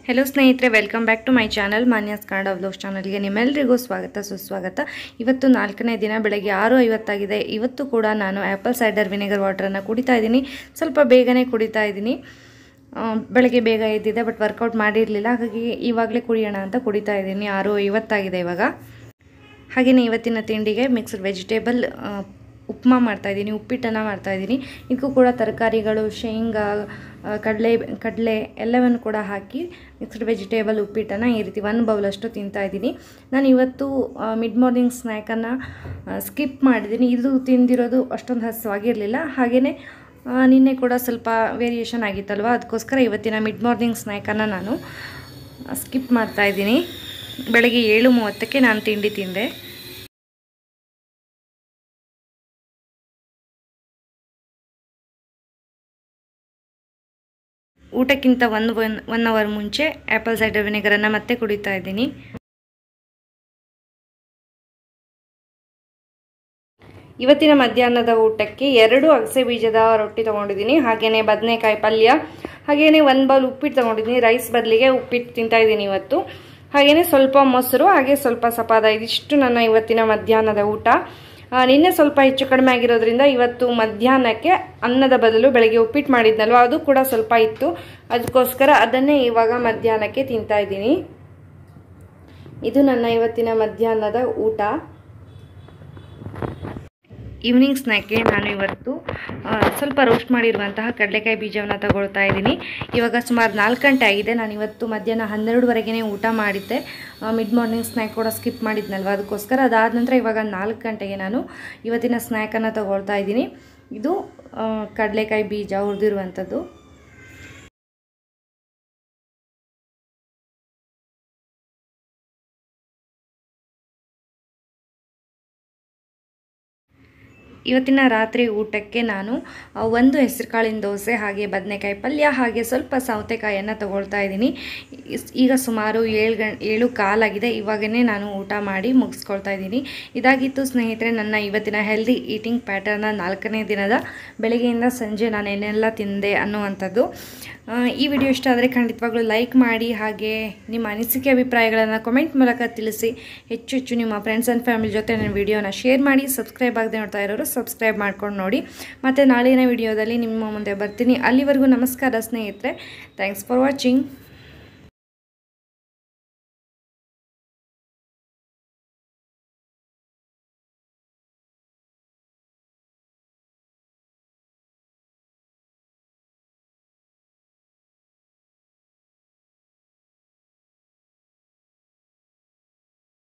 hello ಸ್ನೇಹಿತರೆ welcome back to my channel Manyas Kannada vlog ಚಾನಲ್ಗೆ ನಿಮ್ಮೆಲ್ಲರಿಗೂ ಸ್ವಾಗತ ಸುಸ್ವಾಗತ ಇವತ್ತು ನಾಲ್ಕನೇ ದಿನ ಬೆಳಗ್ಗೆ ಆರು ಐವತ್ತಾಗಿದೆ ಇವತ್ತು ಕೂಡ ನಾನು ಆ್ಯಪಲ್ ಸೈಡರ್ ವಿನೆಗರ್ ವಾಟರನ್ನು ಕುಡಿತಾ ಇದ್ದೀನಿ ಸ್ವಲ್ಪ ಬೇಗನೆ ಕುಡಿತಾ ಇದ್ದೀನಿ ಆ, ಬೆಳಗ್ಗೆ ಬೇಗ ಎದ್ದಿದ್ದೆ ಬಟ್ ವರ್ಕೌಟ್ ಮಾಡಿರಲಿಲ್ಲ ಹಾಗಾಗಿ ಇವಾಗಲೇ ಕುಡಿಯೋಣ ಅಂತ ಕುಡಿತಾ ಇದ್ದೀನಿ ಆರು ಐವತ್ತಾಗಿದೆ ಇವಾಗ ಹಾಗೆಯೇ ಇವತ್ತಿನ ತಿಂಡಿಗೆ ಮಿಕ್ಸ್ಡ್ ವೆಜಿಟೇಬಲ್ ಉಪ್ಮಾ ಮಾಡ್ತಾಯಿದ್ದೀನಿ ಉಪ್ಪಿಟ್ಟನ್ನು ಮಾಡ್ತಾಯಿದ್ದೀನಿ ಇದಕ್ಕೂ ಕೂಡ ತರಕಾರಿಗಳು ಶೇಂಗಾ ಆ, ಕಡಲೆ ಕಡಲೆ ಎಲ್ಲವನ್ನು ಕೂಡ ಹಾಕಿ ಮಿಕ್ಸ್ಡ್ ವೆಜಿಟೇಬಲ್ ಉಪ್ಪಿಟ್ಟನ್ನು ಈ ರೀತಿ ಒಂದು ಬೌಲಷ್ಟು ತಿಂತಾಯಿದ್ದೀನಿ ನಾನು ಇವತ್ತು ಮಿಡ್ ಮಾರ್ನಿಂಗ್ ಸ್ನ್ಯಾಕನ್ನು ಸ್ಕಿಪ್ ಮಾಡಿದ್ದೀನಿ ಇದು ತಿಂದಿರೋದು ಅಷ್ಟೊಂದು ಹಸುವಾಗಿರಲಿಲ್ಲ ಹಾಗೆಯೇ ನಿನ್ನೆ ಕೂಡ ಸ್ವಲ್ಪ ವೇರಿಯೇಷನ್ ಆಗಿತ್ತಲ್ವ ಅದಕ್ಕೋಸ್ಕರ ಇವತ್ತಿನ ಮಿಡ್ ಮಾರ್ನಿಂಗ್ ಸ್ನ್ಯಾಕನ್ನು ನಾನು ಸ್ಕಿಪ್ ಮಾಡ್ತಾಯಿದ್ದೀನಿ ಬೆಳಗ್ಗೆ ಏಳು ಮೂವತ್ತಕ್ಕೆ ನಾನು ತಿಂಡಿ ತಿಂದೆ ಊಟಕ್ಕಿಂತ ಒಂದು ಒನ್ ಒನ್ ಅವರ್ ಮುಂಚೆ ಆ್ಯಪಲ್ ಸೈಡರ್ ವಿನೆಗರನ್ನು ಮತ್ತೆ ಕುಡಿತಾ ಇದ್ದೀನಿ ಇವತ್ತಿನ ಮಧ್ಯಾಹ್ನದ ಊಟಕ್ಕೆ ಎರಡು ಅಗಸೆ ಬೀಜದ ರೊಟ್ಟಿ ತೊಗೊಂಡಿದ್ದೀನಿ ಹಾಗೆಯೇ ಬದನೆಕಾಯಿ ಪಲ್ಯ ಹಾಗೆಯೇ ಒಂದು ಬೌಲ್ ಉಪ್ಪಿಟ್ಟು ತೊಗೊಂಡಿದ್ದೀನಿ ರೈಸ್ ಬದಲಿಗೆ ಉಪ್ಪಿಟ್ಟು ತಿಂತಾ ಇದ್ದೀನಿ ಇವತ್ತು ಹಾಗೆಯೇ ಸ್ವಲ್ಪ ಮೊಸರು ಹಾಗೆ ಸ್ವಲ್ಪ ಸಪಾದ ಇದಿಷ್ಟು ನನ್ನ ಇವತ್ತಿನ ಮಧ್ಯಾಹ್ನದ ಊಟ ಆ, ನಿನ್ನೆ ಸ್ವಲ್ಪ ಹೆಚ್ಚು ಕಡಿಮೆ ಆಗಿರೋದ್ರಿಂದ ಇವತ್ತು ಮಧ್ಯಾಹ್ನಕ್ಕೆ ಅನ್ನದ ಬದಲು ಬೆಳಗ್ಗೆ ಉಪ್ಪಿಟ್ಟು ಮಾಡಿದ್ನಲ್ವ ಅದು ಕೂಡ ಸ್ವಲ್ಪ ಇತ್ತು ಅದಕ್ಕೋಸ್ಕರ ಅದನ್ನೇ ಇವಾಗ ಮಧ್ಯಾಹ್ನಕ್ಕೆ ತಿಂತಾ ಇದ್ದೀನಿ ಇದು ನನ್ನ ಇವತ್ತಿನ ಮಧ್ಯಾಹ್ನದ ಊಟ ಈವ್ನಿಂಗ್ ಸ್ನ್ಯಾಕ್ಗೆ ನಾನು ಇವತ್ತು ಆ, ಸ್ವಲ್ಪ ರೋಸ್ಟ್ ಮಾಡಿರುವಂತಹ ಕಡಲೆಕಾಯಿ ಬೀಜವನ್ನು ತಗೊಳ್ತಾ ಇದ್ದೀನಿ ಇವಾಗ ಸುಮಾರು ನಾಲ್ಕು ಗಂಟೆ ಆಗಿದೆ ನಾನು ಇವತ್ತು ಮಧ್ಯಾಹ್ನ ಹನ್ನೆರಡುವರೆಗೆ ಊಟ ಮಾಡಿದ್ದೆ ಮಿಡ್ ಮಾರ್ನಿಂಗ್ ಸ್ನ್ಯಾಕ್ ಕೂಡ ಸ್ಕಿಪ್ ಮಾಡಿದ್ನಲ್ವ ಅದಕ್ಕೋಸ್ಕರ ಅದಾದ ನಂತರ ಇವಾಗ ನಾಲ್ಕು ಗಂಟೆಗೆ ನಾನು ಇವತ್ತಿನ ಸ್ನ್ಯಾಕನ್ನು ತಗೊಳ್ತಾ ಇದ್ದೀನಿ ಇದು ಆ, ಕಡಲೆಕಾಯಿ ಬೀಜ ಹುರಿದಿರುವಂಥದ್ದು ಇವತ್ತಿನ ರಾತ್ರಿ ಊಟಕ್ಕೆ ನಾನು ಆ, ಒಂದು ಹೆಸರುಕಾಳಿನ ದೋಸೆ ಹಾಗೆ ಬದನೆಕಾಯಿ ಪಲ್ಯ ಹಾಗೆ ಸ್ವಲ್ಪ ಸೌತೆಕಾಯನ್ನು ತಗೊಳ್ತಾ ಇದ್ದೀನಿ ಇಸ್- ಈಗ ಸುಮಾರು ಏಳು ಗಂ ಏಳು ಕಾಲಾಗಿದೆ ಇವಾಗನೇ ನಾನು ಊಟ ಮಾಡಿ ಮುಗಿಸ್ಕೊಳ್ತಾ ಇದ್ದೀನಿ ಇದಾಗಿತ್ತು ಸ್ನೇಹಿತರೆ ನನ್ನ ಇವತ್ತಿನ ಹೆಲ್ದಿ ಈಟಿಂಗ್ ಪ್ಯಾಟರ್ನ ನಾಲ್ಕನೇ ದಿನದ ಬೆಳಗ್ಗೆಯಿಂದ ಸಂಜೆ ನಾನು ಏನೆಲ್ಲ ತಿಂದೆ ಅನ್ನುವಂಥದ್ದು ಆ, ಈ ವಿಡಿಯೋ ಇಷ್ಟ ಆದರೆ ಖಂಡಿತವಾಗ್ಲೂ ಲೈಕ್ ಮಾಡಿ ಹಾಗೆ ನಿಮ್ಮ ಅನಿಸಿಕೆ ಅಭಿಪ್ರಾಯಗಳನ್ನು ಕಮೆಂಟ್ ಮೂಲಕ ತಿಳಿಸಿ ಹೆಚ್ಚು ಹೆಚ್ಚು ನಿಮ್ಮ ಫ್ರೆಂಡ್ಸ್ ಆ್ಯಂಡ್ ಫ್ಯಾಮಿಲಿ ಜೊತೆ ನನ್ನ ವಿಡಿಯೋನ ಶೇರ್ ಮಾಡಿ ಸಬ್ಸ್ಕ್ರೈಬ್ ಆಗದೆ ನೋಡ್ತಾ ಇರೋರು ಸಬ್ಸ್ಕ್ರೈಬ್ ಮಾಡ್ಕೊಂಡು ನೋಡಿ ಮತ್ತು ನಾಳಿನ ವಿಡಿಯೋದಲ್ಲಿ ನಿಮ್ಮ ಮುಂದೆ ಬರ್ತೀನಿ ಅಲ್ಲಿವರೆಗೂ ನಮಸ್ಕಾರ ಸ್ನೇಹಿತರೆ ಥ್ಯಾಂಕ್ಸ್ ಫಾರ್ ವಾಚಿಂಗ್